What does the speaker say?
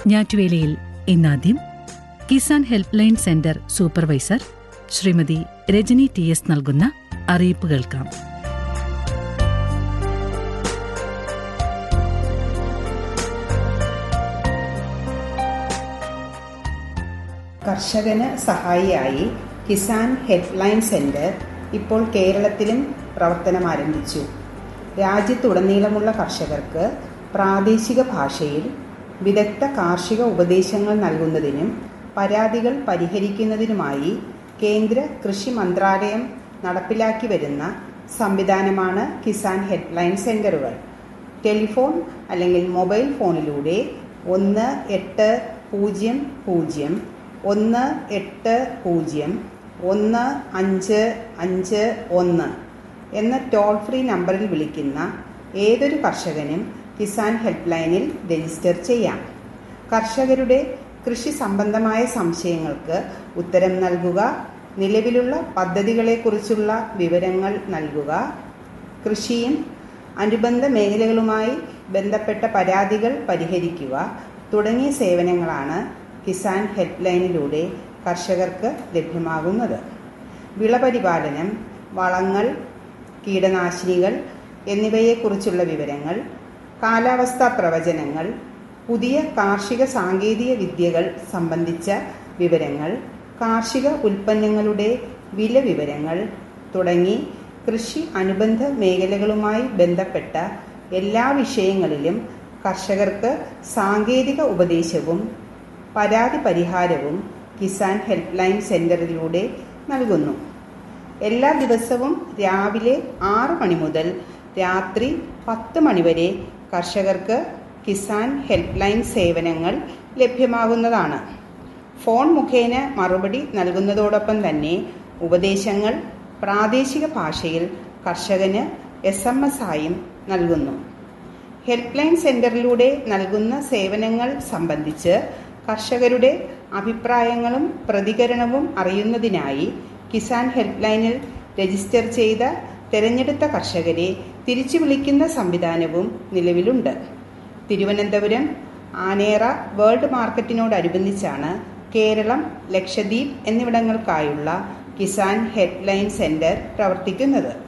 ഞാറ്റുവേലയിൽ ഇന്നാദ്യം Kisan help line centre supervisor Shrimati Rajani T S നൽകുന്ന അറിയിപ്പ് കേൾക്കാം കർഷകന് സഹായിയായി കിസാൻ ഹെൽപ്പ്ലൈൻ സെന്റർ ഇപ്പോൾ കേരളത്തിലും പ്രവർത്തനം ആരംഭിച്ചു രാജ്യത്തുടനീളമുള്ള കർഷകർക്ക് പ്രാദേശിക ഭാഷയിൽ വിദഗ്ധ കാർഷിക ഉപദേശങ്ങൾ നൽകുന്നതിനും പരാതികൾ പരിഹരിക്കുന്നതിനുമായി കേന്ദ്ര കൃഷി മന്ത്രാലയം നടപ്പിലാക്കി വരുന്ന സംവിധാനമാണ് കിസാൻ ഹെൽപ്പ്ലൈൻ സെന്ററുകൾ ടെലിഫോൺ അല്ലെങ്കിൽ മൊബൈൽ ഫോണിലൂടെ ഒന്ന് എട്ട് പൂജ്യം പൂജ്യം ഒന്ന് എട്ട് പൂജ്യം ഒന്ന് അഞ്ച് അഞ്ച് ഒന്ന് എന്ന ടോൾ ഫ്രീ നമ്പറിൽ വിളിക്കുന്ന ഏതൊരു കർഷകനും കിസാൻ ഹെൽപ്പ് ലൈനിൽ രജിസ്റ്റർ ചെയ്യാം കർഷകരുടെ കൃഷി സംബന്ധമായ സംശയങ്ങൾക്ക് ഉത്തരം നൽകുക നിലവിലുള്ള പദ്ധതികളെക്കുറിച്ചുള്ള വിവരങ്ങൾ നൽകുക കൃഷിയും അനുബന്ധ മേഖലകളുമായി ബന്ധപ്പെട്ട പരാതികൾ പരിഹരിക്കുക തുടങ്ങിയ സേവനങ്ങളാണ് കിസാൻ ഹെൽപ്പ് ലൈനിലൂടെ കർഷകർക്ക് ലഭ്യമാകുന്നത് വിളപരിപാലനം വളങ്ങൾ കീടനാശിനികൾ എന്നിവയെക്കുറിച്ചുള്ള വിവരങ്ങൾ കാലാവസ്ഥാ പ്രവചനങ്ങൾ പുതിയ കാർഷിക സാങ്കേതിക വിദ്യകൾ സംബന്ധിച്ച വിവരങ്ങൾ കാർഷിക ഉൽപ്പന്നങ്ങളുടെ വില വിവരങ്ങൾ തുടങ്ങി കൃഷി അനുബന്ധ മേഖലകളുമായി ബന്ധപ്പെട്ട എല്ലാ വിഷയങ്ങളിലും കർഷകർക്ക് സാങ്കേതിക ഉപദേശവും പരാതി പരിഹാരവും കിസാൻ ഹെൽപ്പ് ലൈൻ സെന്ററിലൂടെ നൽകുന്നു എല്ലാ ദിവസവും രാവിലെ ആറ് മണി മുതൽ രാത്രി പത്ത് മണിവരെ കർഷകർക്ക് കിസാൻ ഹെൽപ്പ് ലൈൻ സേവനങ്ങൾ ലഭ്യമാകുന്നതാണ് ഫോൺ മുഖേന മറുപടി നൽകുന്നതോടൊപ്പം തന്നെ ഉപദേശങ്ങൾ പ്രാദേശിക ഭാഷയിൽ കർഷകന് എസ് എം എസ് ആയും നൽകുന്നു ഹെൽപ്പ് ലൈൻ സെന്ററിലൂടെ നൽകുന്ന സേവനങ്ങൾ സംബന്ധിച്ച് കർഷകരുടെ അഭിപ്രായങ്ങളും പ്രതികരണവും അറിയുന്നതിനായി കിസാൻ ഹെൽപ്പ് ലൈനിൽ രജിസ്റ്റർ ചെയ്ത തെരഞ്ഞെടുത്ത കർഷകരെ തിരിച്ചു വിളിക്കുന്ന സംവിധാനവും നിലവിലുണ്ട് തിരുവനന്തപുരം ആനേറ വേൾഡ് മാർക്കറ്റിനോടനുബന്ധിച്ചാണ് കേരളം ലക്ഷദ്വീപ് എന്നിവിടങ്ങൾക്കായുള്ള കിസാൻ ഹെൽപ്പ് ലൈൻ സെന്റർ പ്രവർത്തിക്കുന്നത്